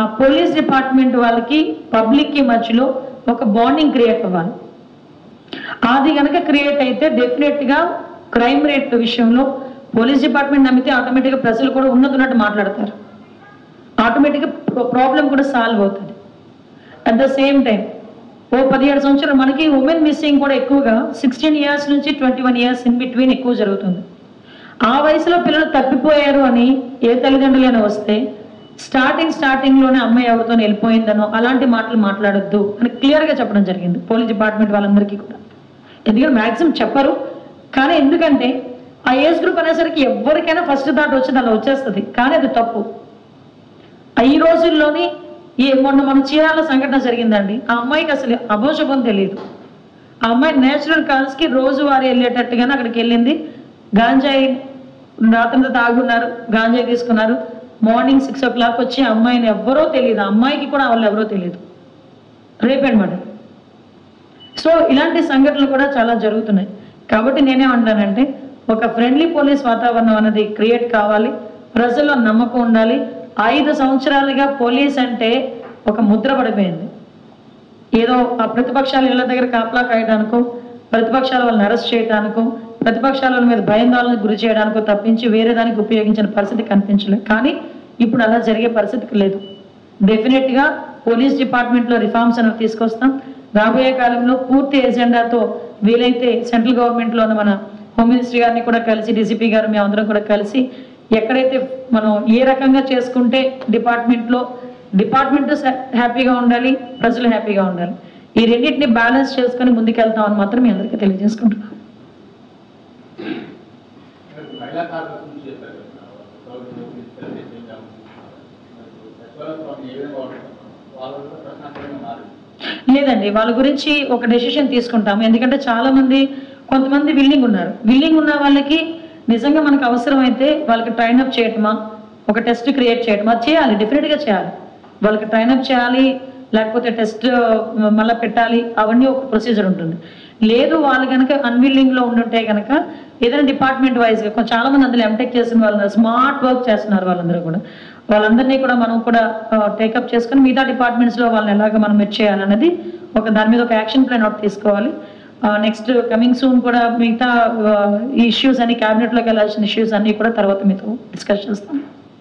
ఆ police department వాళ్ళకి public కి మధ్యలో ఒక బాండింగ్ క్రియేట్ అవ్వాలి అది కనుక క్రియేట్ అయితే డెఫినెట్ గా క్రైమ్ రేట్ విషయంలో పోలీస్ డిపార్ట్మెంట్ నమ్మితే ఆటోమేటిక్గా ప్రజలు కూడా ఉన్నతున్నట్టు మాట్లాడతారు ఆటోమేటిక్గా ప్రాబ్లం కూడా సాల్వ్ అవుతుంది అట్ ద సేమ్ టైం ఓ పదిహేడు సంవత్సరాలు మనకి ఉమెన్ మిస్సింగ్ కూడా ఎక్కువగా సిక్స్టీన్ ఇయర్స్ నుంచి twenty one years in between ఎక్కువ జరుగుతుంది ఆ వయసులో పిల్లలు తప్పిపోయారు అని ఏ తల్లిదండ్రులైనా వస్తే స్టార్టింగ్ స్టార్టింగ్ లోనే అమ్మాయి ఎవరితో వెళ్ళిపోయిందనో అలాంటి మాటలు మాట్లాడొద్దు అని క్లియర్ గా చెప్పడం జరిగింది పోలీస్ డిపార్ట్మెంట్ వాళ్ళందరికీ కూడా ఎందుకంటే మాక్సిమం చెప్పరు కానీ ఎందుకంటే ఆ ఏజ్ గ్రూప్ అనేసరికి ఎవరికైనా ఫస్ట్ థాట్ వచ్చి అలా వచ్చేస్తుంది కానీ అది తప్పు ఈ రోజుల్లోని ఈ మొన్న మన చీరాల సంఘటన జరిగిందండి ఆ అమ్మాయికి అసలు అభోషభం తెలియదు ఆ అమ్మాయి నేచురల్ కాల్స్ కి రోజువారీ వెళ్ళేటట్టుగానే అక్కడికి వెళ్ళింది గాంజాయి రాత్రంతా తాగున్నారు గాంజాయి తీసుకున్నారు మార్నింగ్ సిక్స్ ఓ క్లాక్ వచ్చి ఆ అమ్మాయిని ఎవ్వరో తెలియదు ఆ అమ్మాయికి కూడా వాళ్ళు ఎవరో తెలియదు రేప్ అండ్ మర్డర్ సో ఇలాంటి సంఘటనలు కూడా చాలా జరుగుతున్నాయి కాబట్టి నేనేమంటానంటే ఒక ఫ్రెండ్లీ పోలీస్ వాతావరణం అనేది క్రియేట్ కావాలి ప్రజల్లో నమ్మకం ఉండాలి ఐదు సంవత్సరాలుగా పోలీస్ అంటే ఒక ముద్ర పడిపోయింది ఏదో ఆ ప్రతిపక్షాల ఇళ్ళ దగ్గర కాపలా కాయడానికో ప్రతిపక్షాల వాళ్ళని అరెస్ట్ చేయడానికో ప్రతిపక్షాల వాళ్ళ మీద భయాందోళనకు గురి చేయడానికో తప్పించి వేరే దానికి ఉపయోగించిన పరిస్థితి కనిపించలేదు కానీ ఇప్పుడు అలా జరిగే పరిస్థితికి లేదు డెఫినెట్ గా పోలీస్ డిపార్ట్మెంట్ లో రిఫార్మ్స్ అనేవి తీసుకొస్తాం రాబోయే కాలంలో పూర్తి ఎజెండాతో వీలైతే సెంట్రల్ గవర్నమెంట్ లో ఉన్న మన హోమ్ మినిస్టర్ గారిని కూడా కలిసి డీసీపీ గారు మేమందరం కూడా కలిసి ఎక్కడైతే మనం ఏ రకంగా చేసుకుంటే డిపార్ట్మెంట్ లో డిపార్ట్మెంట్ హ్యాపీగా ఉండాలి ప్రజలు హ్యాపీగా ఉండాలి ఈ రెండింటిని బ్యాలెన్స్ చేసుకొని ముందుకెళ్తామని మాత్రం మీ అందరికీ తెలియజేసుకుంటున్నాను మహిళా కార్మికుల గురించి చెప్పారు కదా. గవర్నమెంట్ తీసుకెళ్ళి చేద్దాం. సచివాలయ ఏ విధంగా ఉంటుంది? వాళ్ళు కూడా ప్రశాంతంగా మారింది లేదండి వాళ్ళ గురించి ఒక డెసిషన్ తీసుకుంటాం ఎందుకంటే చాలా మంది కొంతమంది విల్లింగ్ ఉన్నారు విల్లింగ్ ఉన్న వాళ్ళకి నిజంగా మనకు అవసరమైతే వాళ్ళకి ట్రైన్ అప్ చేయటమా ఒక టెస్ట్ క్రియేట్ చేయటమా అది చేయాలి డెఫినెట్ గా చేయాలి వాళ్ళకి ట్రైన్ అప్ చేయాలి లేకపోతే టెస్ట్ మళ్ళీ పెట్టాలి అవన్నీ ఒక ప్రొసీజర్ ఉంటుంది లేదు వాళ్ళు కనుక అన్విల్లింగ్ లో ఉండుంటే కనుక ఏదైనా డిపార్ట్మెంట్ వైజ్ గా కొంచెం చాలా మంది అందులో ఎంటెక్ చేసిన వాళ్ళు స్మార్ట్ వర్క్ చేస్తున్నారు వాళ్ళందరూ కూడా వాళ్ళందరినీ కూడా మనం కూడా టేకప్ చేసుకొని మిగతా డిపార్ట్మెంట్స్ లో వాళ్ళని ఎలాగ మనం మెచ్ చేయాలన్నది ఒక దాని మీద ఒక యాక్షన్ ప్లాన్ అవుట్ తీసుకోవాలి నెక్స్ట్ కమింగ్ సూన్ కూడా మిగతా ఈ ఇష్యూస్ అన్ని క్యాబినెట్ లోకి వెళ్ళాల్సిన ఇష్యూస్ అన్ని కూడా తర్వాత మీతో డిస్కస్ చేస్తాం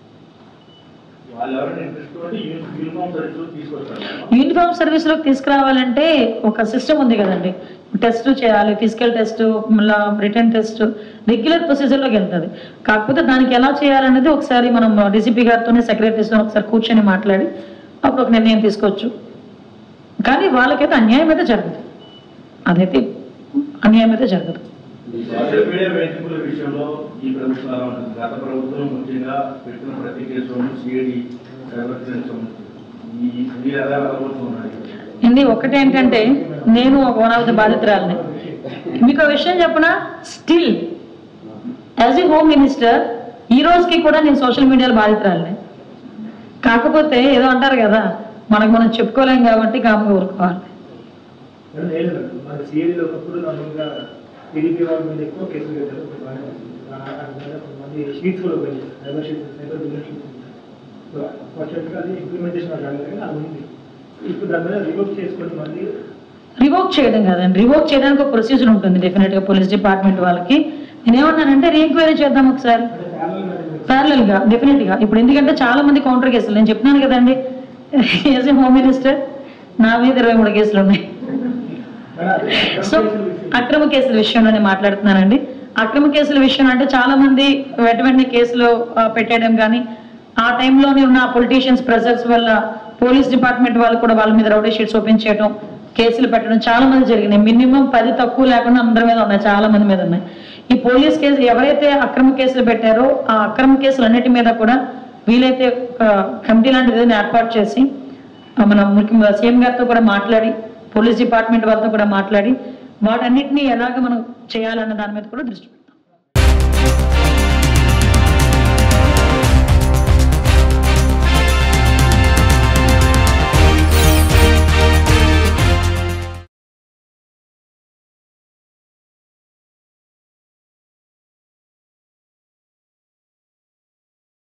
వాళ్ళు ఎవరైనా ఇంట్రెస్ట్ ఉంటే యూనిఫామ్ సర్వీస్ తీసుకొస్తారు యూనిఫామ్ సర్వీస్ లోకి తీసుకురావాలంటే ఒక సిస్టమ్ ఉంది కదండి టెస్ట్ చేయాలి ఫిజికల్ టెస్ట్ మళ్ళీ రిటర్న్ టెస్ట్ రెగ్యులర్ ప్రొసీజర్లోకి వెళ్తుంది కాకపోతే దానికి ఎలా చేయాలనేది ఒకసారి మనం డీసీపీ గారితోనే సెక్రటరీస్తో ఒకసారి కూర్చొని మాట్లాడి అప్పుడు ఒక నిర్ణయం తీసుకోవచ్చు కానీ వాళ్ళకైతే అన్యాయం అయితే జరగదు అదైతే అన్యాయం అయితే జరగదు సోషల్ మీడియా వేదికల విషయంలో ఈ ప్రభుత్వం ఎలా ఉంటుంది గత ప్రభుత్వం ముఖ్యంగా పెట్టిన ప్రతి కేసులోనూ సిఐడి సైబర్ క్రైమ్ సంస్థ ఈ మీరు ఎలా వెళ్ళబోతున్నారు ఇది ఒకటి ఏంటంటే నేను ఒక వన్ ఆఫ్ ద బాధితురాలని మీకు ఒక విషయం చెప్పనా still as a home minister ఈ రోజుకి కూడా నేను సోషల్ మీడియాలో బాధితురాలని కాకపోతే ఏదో అంటారు కదా మనకు మనం చెప్పుకోలేం కాబట్టి కాముగా ఊరుకోవాలి మేడం, ఏం లేదు మేడం. మన సిఐడిలో ఒకప్పుడు నార్మల్గా టీడీపీ వాళ్ళ మీద ఎక్కువ కేసులు పెట్టారు ఇప్పుడు బాగానే ఉంది. ఆ, అటు మీద కొంతమంది షీట్స్ కూడా పోయింది cyber sheets cyber business sheets ఉంటాయి. సో అన్ఫార్చునేట్గా అది ఇంప్లిమెంటేషన్ అది కాలేదు కానీ అది ఉంది ఇప్పుడు దాని మీద రివర్క్ చేసుకొని మళ్ళీ రివోక్ చేయడం కాదండి రివోక్ చేయడానికి ఒక ప్రొసీజర్ ఉంటుంది డెఫినెట్ గా పోలీస్ డిపార్ట్మెంట్ వాళ్ళకి నేను ఏమన్నానంటే రీఎంక్వైరీ చేద్దాం ఒకసారి అంటే ప్యారల్ మీద ప్యారలల్ గా డెఫినెట్ గా ఇప్పుడు ఎందుకంటే చాలా మంది కౌంటర్ కేసులు నేను చెప్తున్నాను కదండి యాజ్ ఏ హోమ్ మినిస్టర్ నా మీద ఇరవై మూడు కేసులు ఉన్నాయి మేడం, అదే సో అక్రమ కేసుల విషయంలో నేను మాట్లాడుతున్నానండి అక్రమ కేసుల విషయం అంటే చాలా మంది వెంట వెంటనే కేసులు ఆ, పెట్టేయడం కానీ ఆ టైంలోనే ఉన్న పొలిటీషియన్స్ ప్రెజర్స్ వల్ల పోలీస్ డిపార్ట్మెంట్ వాళ్ళు కూడా వాళ్ళ మీద రౌడీ షీట్స్ ఓపెన్ చేయడం కేసులు పెట్టడం చాలా మంది జరిగినాయి మినిమం పది తక్కువ లేకుండా అందరి మీద ఉన్నాయి చాలా మంది మీద ఉన్నాయి ఈ పోలీస్ కేసు ఎవరైతే అక్రమ కేసులు పెట్టారో ఆ అక్రమ కేసులు అన్నిటి మీద కూడా వీలైతే ఒక కమిటీ లాంటిది ఏదైనా ఏర్పాటు చేసి ఆ, మన ముఖ్య సీఎం గారితో కూడా మాట్లాడి పోలీస్ డిపార్ట్మెంట్ వాళ్ళతో కూడా మాట్లాడి వాటన్నిటిని ఎలాగ మనం చేయాలన్న దాని మీద కూడా దృష్టి పెట్టాలి.